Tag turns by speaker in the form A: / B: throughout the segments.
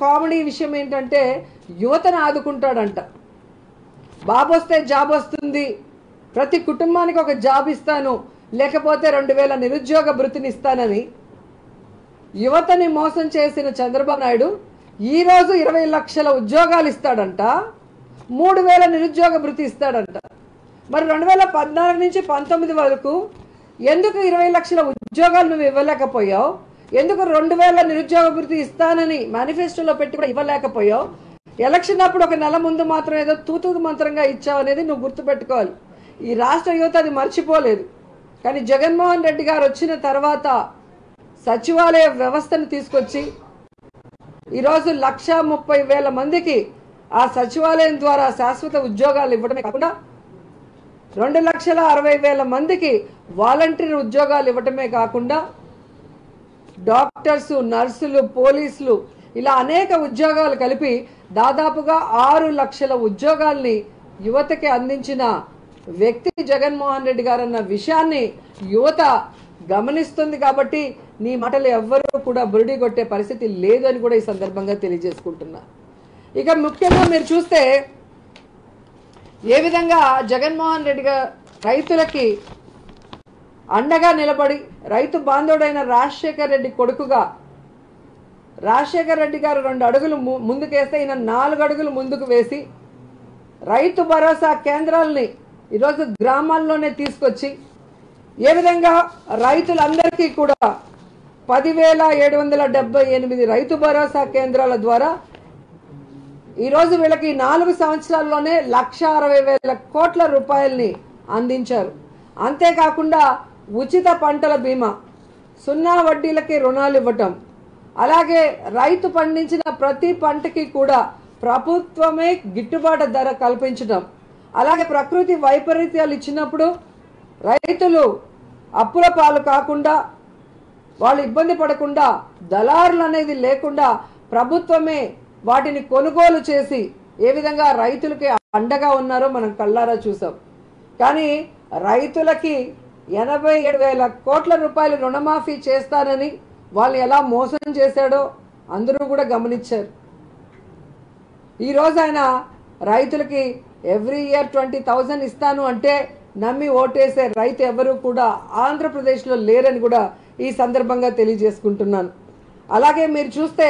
A: comedy విషయం ఏంటంటే యువతను ఆదుకుంటాడంట బాబు వస్తే జాబ్ వస్తుంది ప్రతి కుటుంబానికి ఒక జాబ్ ఇస్తాను లేకపోతే రెండు వేల నిరుద్యోగ భృతిని ఇస్తానని యువతని మోసం చేసిన చంద్రబాబు నాయుడు ఈరోజు ఇరవై లక్షల ఉద్యోగాలు ఇస్తాడంట మూడు వేల నిరుద్యోగ భృతి ఇస్తాడంట మరి రెండు వేల పద్నాలుగు నుంచి పంతొమ్మిది వరకు ఎందుకు ఇరవై లక్షల ఉద్యోగాలు నువ్వు ఇవ్వలేకపోయావు ఎందుకు రెండు వేల నిరుద్యోగ భృతి ఇస్తానని మేనిఫెస్టోలో పెట్టి కూడా ఇవ్వలేకపోయావు ఎలక్షన్ అప్పుడు ఒక నెల ముందు మాత్రం ఏదో తూతూ మంత్రంగా ఇచ్చావు అనేది నువ్వు గుర్తుపెట్టుకోవాలి ఈ రాష్ట్ర యువత అది మర్చిపోలేదు కానీ జగన్మోహన్ రెడ్డి గారు వచ్చిన తర్వాత సచివాలయ వ్యవస్థను తీసుకొచ్చి ఈరోజు లక్ష ముప్పై వేల మందికి ఆ సచివాలయం ద్వారా శాశ్వత ఉద్యోగాలు ఇవ్వడమే కాకుండా రెండు లక్షల అరవై వేల మందికి వాలంటీర్ ఉద్యోగాలు ఇవ్వటమే కాకుండా డాక్టర్స్ నర్సులు పోలీసులు ఇలా అనేక ఉద్యోగాలు కలిపి దాదాపుగా ఆరు లక్షల ఉద్యోగాల్ని యువతకి అందించిన వ్యక్తి జగన్మోహన్ రెడ్డి గారు అన్న విషయాన్ని యువత గమనిస్తుంది కాబట్టి నీ మాటలు ఎవ్వరూ కూడా బురిడి కొట్టే పరిస్థితి లేదు అని కూడా ఈ సందర్భంగా తెలియజేసుకుంటున్నా ఇక ముఖ్యంగా మీరు చూస్తే ఏ విధంగా జగన్మోహన్ రెడ్డి గారు రైతులకి అండగా నిలబడి రైతు బాంధవుడైన రాజశేఖర్ రెడ్డి కొడుకుగా రాజశేఖర్ రెడ్డి గారు రెండు అడుగులు ము- ముందుకేస్తే ఈయన నాలుగు అడుగులు ముందుకు వేసి రైతు భరోసా కేంద్రాలని ఈరోజు గ్రామాల్లోనే తీసుకొచ్చి ఏ విధంగా రైతులందరికీ కూడా పదివేల ఏడు వందల డెబ్బై ఎనిమిది రైతు భరోసా కేంద్రాల ద్వారా ఈరోజు వీళ్ళకి నాలుగు సంవత్సరాల్లోనే లక్ష అరవై వేల కోట్ల రూపాయల్ని అందించారు అంతేకాకుండా ఉచిత పంటల బీమా సున్నా వడ్డీలకి రుణాలు ఇవ్వటం అలాగే రైతు పండించిన ప్రతి పంటకి కూడా ప్రభుత్వమే గిట్టుబాటు ధర కల్పించడం అలాగే ప్రకృతి వైపరీత్యాలు ఇచ్చినప్పుడు రైతులు అప్పుల పాలు కాకుండా వాళ్ళు ఇబ్బంది పడకుండా దళారులు అనేది లేకుండా ప్రభుత్వమే వాటిని కొనుగోలు చేసి ఏ విధంగా రైతులకి అండగా ఉన్నారో మనం కళ్ళారా చూసాం కానీ రైతులకి ఎనభై ఏడు వేల కోట్ల రూపాయలు రుణమాఫీ చేస్తానని వాళ్ళు ఎలా మోసం చేశాడో అందరూ కూడా గమనించారు ఈరోజు ఆయన రైతులకి ఎవ్రీ ఇయర్ ట్వంటీ థౌజండ్ ఇస్తాను అంటే నమ్మి ఓటేసే రైతు ఎవరు కూడా ఆంధ్రప్రదేశ్లో లేరని కూడా ఈ సందర్భంగా తెలియజేసుకుంటున్నాను అలాగే మీరు చూస్తే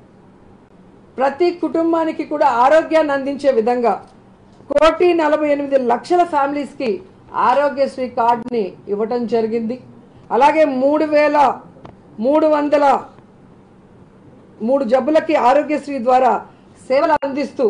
A: ప్రతి కుటుంబానికి కూడా ఆరోగ్యాన్ని అందించే విధంగా కోటి నలభై ఎనిమిది లక్షల ఫ్యామిలీస్కి ఆరోగ్యశ్రీ కార్డుని ఇవ్వటం జరిగింది అలాగే మూడు వేల మూడు వందల మూడు జబ్బులకి ఆరోగ్యశ్రీ ద్వారా సేవలు అందిస్తూ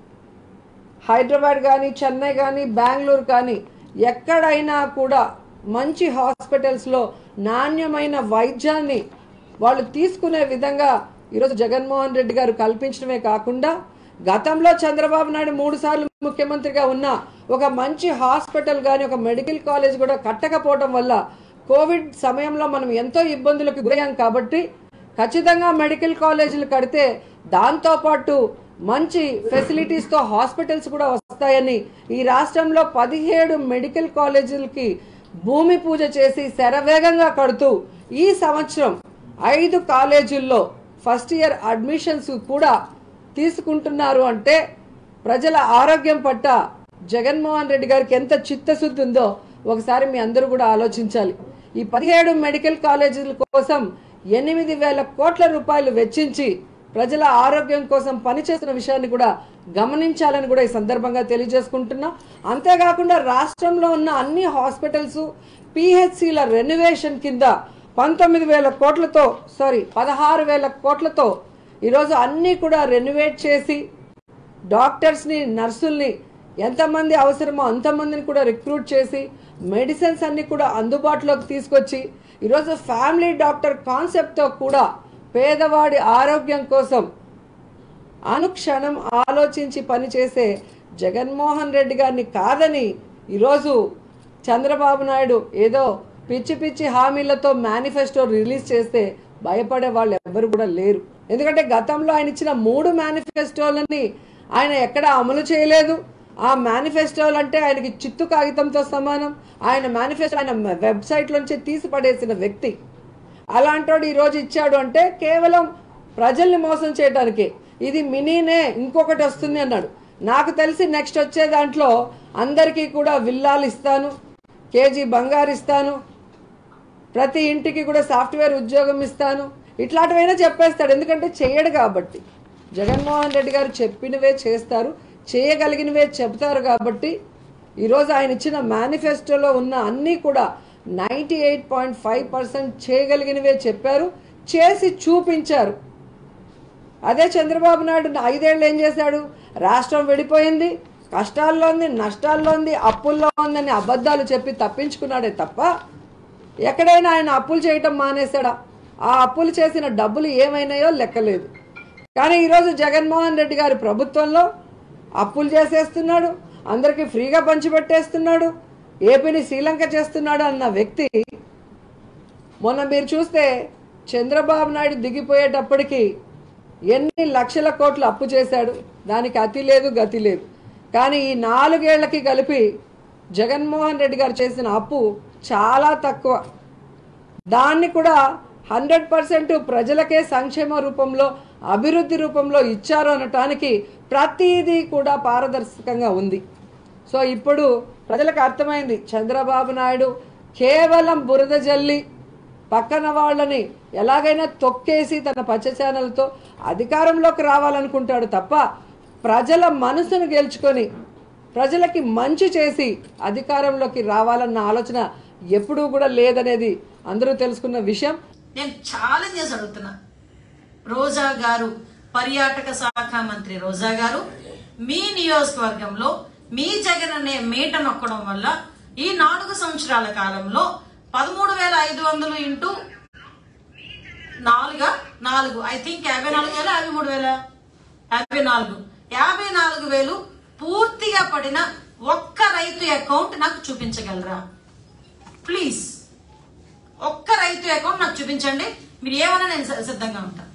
A: హైదరాబాద్ కానీ చెన్నై కానీ బెంగళూరు కానీ ఎక్కడైనా కూడా మంచి హాస్పిటల్స్లో నాణ్యమైన వైద్యాన్ని వాళ్ళు తీసుకునే విధంగా ఈరోజు జగన్మోహన్ రెడ్డి గారు కల్పించడమే కాకుండా గతంలో చంద్రబాబు నాయుడు మూడు సార్లు ముఖ్యమంత్రిగా ఉన్న ఒక మంచి హాస్పిటల్ కానీ ఒక మెడికల్ కాలేజ్ కూడా కట్టకపోవడం వల్ల కోవిడ్ సమయంలో మనం ఎంతో ఇబ్బందులకు గురయ్యాం కాబట్టి ఖచ్చితంగా మెడికల్ కాలేజీలు కడితే దాంతోపాటు మంచి ఫెసిలిటీస్తో హాస్పిటల్స్ కూడా వస్తాయని ఈ రాష్ట్రంలో పదిహేడు మెడికల్ కాలేజీలకి భూమి పూజ చేసి శరవేగంగా కడుతూ ఈ సంవత్సరం ఐదు కాలేజీల్లో ఫస్ట్ ఇయర్ అడ్మిషన్స్ కూడా తీసుకుంటున్నారు అంటే ప్రజల ఆరోగ్యం పట్ల జగన్మోహన్ రెడ్డి గారికి ఎంత చిత్తశుద్ధి ఉందో ఒకసారి మీ అందరూ కూడా ఆలోచించాలి ఈ పదిహేడు మెడికల్ కాలేజీల కోసం ఎనిమిది వేల కోట్ల రూపాయలు వెచ్చించి ప్రజల ఆరోగ్యం కోసం పనిచేస్తున్న విషయాన్ని కూడా గమనించాలని కూడా ఈ సందర్భంగా తెలియజేసుకుంటున్నా అంతేకాకుండా రాష్ట్రంలో ఉన్న అన్ని హాస్పిటల్స్ పిహెచ్సిల రెనోవేషన్ కింద పంతొమ్మిది వేల కోట్లతో సారీ పదహారు వేల కోట్లతో ఈరోజు అన్నీ కూడా రెనోవేట్ చేసి డాక్టర్స్ని నర్సుల్ని ఎంతమంది అవసరమో అంతమందిని కూడా రిక్రూట్ చేసి మెడిసిన్స్ అన్ని కూడా అందుబాటులోకి తీసుకొచ్చి ఈరోజు ఫ్యామిలీ డాక్టర్ కాన్సెప్ట్తో కూడా పేదవాడి ఆరోగ్యం కోసం అనుక్షణం ఆలోచించి పనిచేసే జగన్మోహన్ రెడ్డి గారిని కాదని ఈరోజు చంద్రబాబు నాయుడు ఏదో పిచ్చి పిచ్చి హామీలతో మేనిఫెస్టో రిలీజ్ చేస్తే భయపడే వాళ్ళు ఎవ్వరు కూడా లేరు ఎందుకంటే గతంలో ఆయన ఇచ్చిన మూడు మేనిఫెస్టోలని ఆయన ఎక్కడ అమలు చేయలేదు ఆ మేనిఫెస్టోలు అంటే ఆయనకి చిత్తు కాగితంతో సమానం ఆయన మేనిఫెస్టో ఆయన వెబ్సైట్లోంచి తీసి పడేసిన వ్యక్తి అలాంటోడు ఈరోజు ఇచ్చాడు అంటే కేవలం ప్రజల్ని మోసం చేయడానికి ఇది మినీనే ఇంకొకటి వస్తుంది అన్నాడు నాకు తెలిసి నెక్స్ట్ వచ్చే దాంట్లో అందరికీ కూడా విల్లాలు ఇస్తాను కేజీ బంగారు ఇస్తాను ప్రతి ఇంటికి కూడా సాఫ్ట్వేర్ ఉద్యోగం ఇస్తాను ఇట్లాంటివైనా చెప్పేస్తాడు ఎందుకంటే చేయడు కాబట్టి జగన్మోహన్ రెడ్డి గారు చెప్పినవే చేస్తారు చేయగలిగినవే చెప్తారు కాబట్టి ఈరోజు ఆయన ఇచ్చిన మేనిఫెస్టోలో ఉన్న అన్నీ కూడా ninety eight point five percent చేయగలిగినవే చెప్పారు చేసి చూపించారు అదే చంద్రబాబు నాయుడు ఐదేళ్ళు ఏం చేశాడు రాష్ట్రం విడిపోయింది కష్టాల్లో ఉంది నష్టాల్లో ఉంది అప్పుల్లో ఉందని అబద్ధాలు చెప్పి తప్పించుకున్నాడే తప్ప ఎక్కడైనా ఆయన అప్పులు చేయటం మానేశాడా ఆ అప్పులు చేసిన డబ్బులు ఏమైనాయో లెక్కలేదు కానీ ఈరోజు జగన్మోహన్ రెడ్డి గారి ప్రభుత్వంలో అప్పులు చేసేస్తున్నాడు అందరికీ ఫ్రీగా పంచిపెట్టేస్తున్నాడు ఏపీని శ్రీలంక చేస్తున్నాడు అన్న వ్యక్తి మొన్న మీరు చూస్తే చంద్రబాబు నాయుడు దిగిపోయేటప్పటికి ఎన్ని లక్షల కోట్లు అప్పు చేశాడు దానికి అతి లేదు గతి లేదు కానీ ఈ నాలుగేళ్లకి కలిపి జగన్మోహన్ రెడ్డి గారు చేసిన అప్పు చాలా తక్కువ దాన్ని కూడా హండ్రెడ్ పర్సెంట్ ప్రజలకే సంక్షేమ రూపంలో అభివృద్ధి రూపంలో ఇచ్చారు అనటానికి ప్రతిదీ కూడా పారదర్శకంగా ఉంది సో ఇప్పుడు ప్రజలకు అర్థమైంది చంద్రబాబు నాయుడు కేవలం బురద జల్లి పక్కన వాళ్ళని ఎలాగైనా తొక్కేసి తన పచ్చ ఛానల్తో అధికారంలోకి రావాలనుకుంటాడు తప్ప ప్రజల మనసును గెలుచుకొని ప్రజలకి మంచి చేసి అధికారంలోకి రావాలన్న ఆలోచన ఎప్పుడూ కూడా లేదనేది అందరూ తెలుసుకున్న విషయం
B: నేను ఛాలెంజ్ చేసి అడుగుతున్నా రోజా గారు పర్యాటక శాఖ మంత్రి రోజా గారు మీ నియోజకవర్గంలో మీ జగన్ అనే మీట నొక్కడం వల్ల ఈ నాలుగు సంవత్సరాల కాలంలో పదమూడు వేల ఐదు వందలు ఇంటూ నాలుగా నాలుగు ఐ థింక్ యాభై నాలుగు వేల యాభై మూడు వేల యాభై నాలుగు యాభై నాలుగు వేలు పూర్తిగా పడిన ఒక్క రైతు అకౌంట్ నాకు చూపించగలరా ప్లీజ్ ఒక్క రైతు అకౌంట్ నాకు చూపించండి మీరు ఏమన్నా నేను సి- సిద్ధంగా ఉంటాను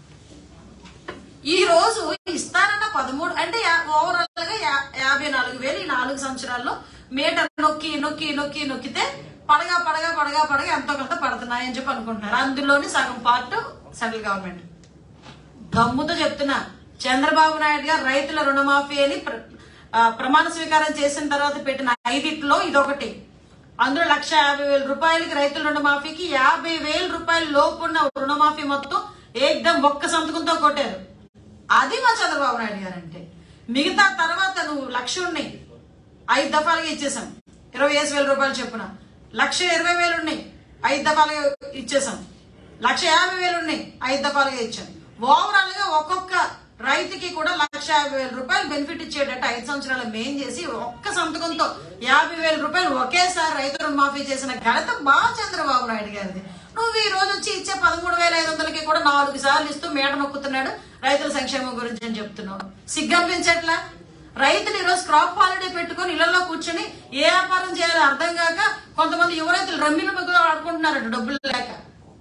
B: ఈ రోజు ఇస్తానన్న పదమూడు అంటే ఓవరాల్ గా యా- యాభై నాలుగు వేలు ఈ నాలుగు సంవత్సరాల్లో మీటర్ నొక్కి నొక్కి నొక్కి నొక్కితే పడగా పడగా పడగా పడగా ఎంతో కొంత పడుతున్నాయని చెప్పి అనుకుంటున్నారు అందులోని సగం పార్ట్ సెంట్రల్ గవర్నమెంట్ దమ్ముతో చెప్తున్నా చంద్రబాబు నాయుడు గారు రైతుల రుణమాఫీ అని ప్ర- ఆ, ప్రమాణ స్వీకారం చేసిన తర్వాత పెట్టిన ఐదిట్లో ఇదొకటి అందులో లక్ష యాభై వేల రూపాయలకి రైతుల రుణమాఫీకి యాభై వేల రూపాయల లోపున్న రుణమాఫీ మొత్తం ఏకదం ఒక్క సంతకంతో కొట్టారు అది మా చంద్రబాబు నాయుడు గారు అంటే మిగతా తర్వాత నువ్వు లక్ష ఉన్నాయి ఐదు దఫాలుగా ఇచ్చేసాం ఇరవై ఐదు వేల రూపాయలు చెప్పున లక్ష ఇరవై వేలు ఉన్నాయి ఐదు దఫాలుగా ఇచ్చేసాం లక్ష యాభై వేలు ఉన్నాయి ఐదు దఫాలుగా ఇచ్చాం ఓవరాల్ గా ఒక్కొక్క రైతుకి కూడా లక్ష యాభై వేల రూపాయలు బెనిఫిట్ ఇచ్చేటట్టు ఐదు సంవత్సరాలు మేం చేసి ఒక్క సంతకంతో యాభై వేల రూపాయలు ఒకేసారి రైతు రుణమాఫీ చేసిన ఘనత మా చంద్రబాబు నాయుడు గారిది నువ్వు ఈ రోజు వచ్చి ఇచ్చే పదమూడు వేల ఐదు వందలకి కూడా నాలుగు సార్లు ఇస్తూ మేడ నొక్కుతున్నాడు రైతుల సంక్షేమం గురించి అని చెప్తున్నావు సిగ్గంపించట్లా రైతులు ఈరోజు క్రాప్ హాలిడే పెట్టుకొని ఇళ్లలో కూర్చొని ఏ వ్యాపారం చేయాలో అర్థం కాక కొంతమంది యువ రైతులు రమ్మిన ముగ్గురు ఆడుకుంటున్నారట డబ్బులు లేక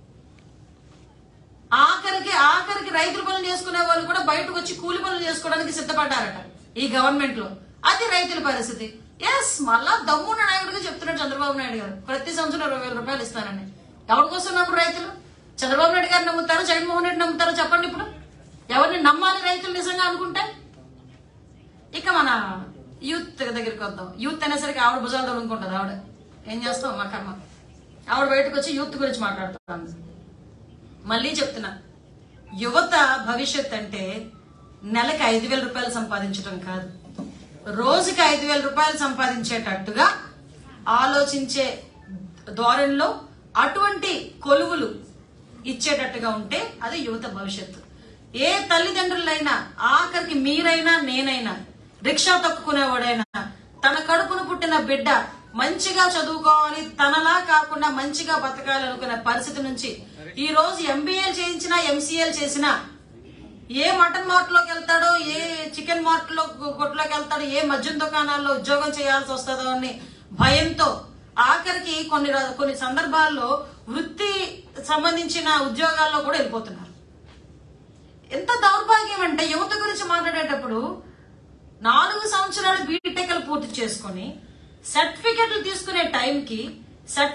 B: ఆఖరికి ఆఖరికి రైతుల పనులు చేసుకునే వాళ్ళు కూడా బయటకు వచ్చి కూలి పనులు చేసుకోవడానికి సిద్ధపడ్డారట ఈ గవర్నమెంట్ లో అది రైతుల పరిస్థితి ఎస్ మళ్ళా దమ్మున్న నాయకుడిగా చెప్తున్నాడు చంద్రబాబు నాయుడు గారు ప్రతి సంవత్సరం ఇరవై వేల రూపాయలు ఇస్తానని ఎవరి కోసం నమ్ముడు రైతులు చంద్రబాబు నాయుడు గారు నమ్ముతారా జగన్మోహన్ రెడ్డి నమ్ముతారా చెప్పండి ఇప్పుడు ఎవరిని నమ్మాలి రైతులు నిజంగా అనుకుంటే ఇక మన యూత్ దగ్గరికి వద్దాం యూత్ అనేసరికి ఆవిడ భుజాలు తొలుకుంటుంది ఆవిడ ఏం చేస్తాం మా కర్మ ఆవిడ బయటకు వచ్చి యూత్ గురించి మాట్లాడుతాను మళ్ళీ చెప్తున్నా యువత భవిష్యత్ అంటే నెలకి ఐదు వేల రూపాయలు సంపాదించడం కాదు రోజుకి ఐదు వేల రూపాయలు సంపాదించేటట్టుగా ఆలోచించే ధోరణిలో అటువంటి కొలువులు ఇచ్చేటట్టుగా ఉంటే అది యువత భవిష్యత్తు ఏ తల్లిదండ్రులైనా ఆఖరికి మీరైనా నేనైనా రిక్షా తొక్కుకునేవాడైనా తన కడుపును పుట్టిన బిడ్డ మంచిగా చదువుకోవాలి తనలా కాకుండా మంచిగా బతకాలి అనుకునే పరిస్థితి నుంచి ఈ రోజు ఎంబీఏలు చేయించినా ఎంసీఏలు చేసినా ఏ మటన్ మార్ట్లోకి వెళ్తాడో ఏ చికెన్ మార్ట్లో కొట్లోకి వెళ్తాడో ఏ మద్యం దుకాణాల్లో ఉద్యోగం చేయాల్సి వస్తుందో అని భయంతో ఆఖరికి కొన్ని ర- కొన్ని సందర్భాల్లో వృత్తి సంబంధించిన ఉద్యోగాల్లో కూడా వెళ్ళిపోతున్నారు ఎంత దౌర్భాగ్యం అంటే యువత గురించి మాట్లాడేటప్పుడు నాలుగు సంవత్సరాలు బీటెక్లు పూర్తి చేసుకొని సర్టిఫికెట్లు తీసుకునే టైంకి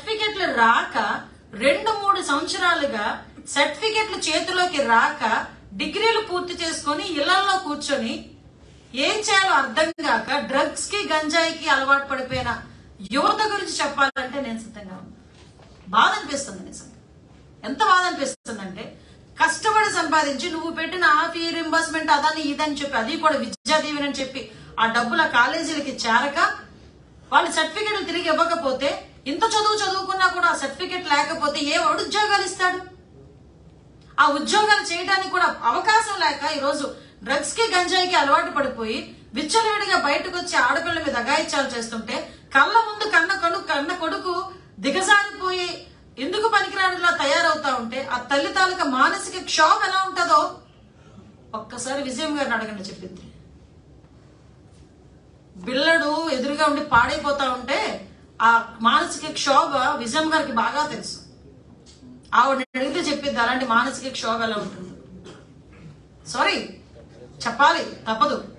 B: సర్టిఫికెట్లు రాక రెండు మూడు సంవత్సరాలుగా సర్టిఫికెట్లు చేతిలోకి రాక డిగ్రీలు పూర్తి చేసుకొని ఇళ్లలో కూర్చొని ఏం చేయాలో అర్థం కాక డ్రగ్స్ కి గంజాయికి అలవాటు పడిపోయిన యువత గురించి చెప్పాలంటే నేను సిద్ధంగా ఉన్నాను బాధ అనిపిస్తుంది నిజంగా ఎంత బాధ అనిపిస్తుందంటే కష్టపడి సంపాదించి నువ్వు పెట్టిన ఆ ఫీ రింబర్స్మెంట్ అదని ఇదని చెప్పి అది కూడా విద్యా దీవెన అని చెప్పి ఆ డబ్బుల కాలేజీలకి చేరక వాళ్ళు సర్టిఫికెట్లు తిరిగి ఇవ్వకపోతే ఇంత చదువు చదువుకున్నా కూడా ఆ సర్టిఫికెట్ లేకపోతే ఏ వాడు ఉద్యోగాలు ఇస్తాడు ఆ ఉద్యోగాలు చేయడానికి కూడా అవకాశం లేక ఈరోజు డ్రగ్స్ కి గంజాయికి అలవాటు పడిపోయి విచ్చలవిడిగా బయటకు వచ్చి ఆడపిల్లల మీద అగాయిత్యాలు చేస్తుంటే కళ్ళ ముందు కన్న కొడు కన్న కొడుకు దిగజారిపోయి ఎందుకు పనికిరానిలా తయారవుతా ఉంటే ఆ తల్లి తాలూకా మానసిక క్షోభ ఎలా ఉంటుందో ఒక్కసారి విజయం గారిని అడగండి చెప్పింది బిల్లడు ఎదురుగా ఉండి పాడైపోతా ఉంటే ఆ మానసిక క్షోభ విజయం గారికి బాగా తెలుసు ఆవిడ అడిగితే చెప్పింది అలాంటి మానసిక క్షోభ ఎలా ఉంటుంది సారీ చెప్పాలి తప్పదు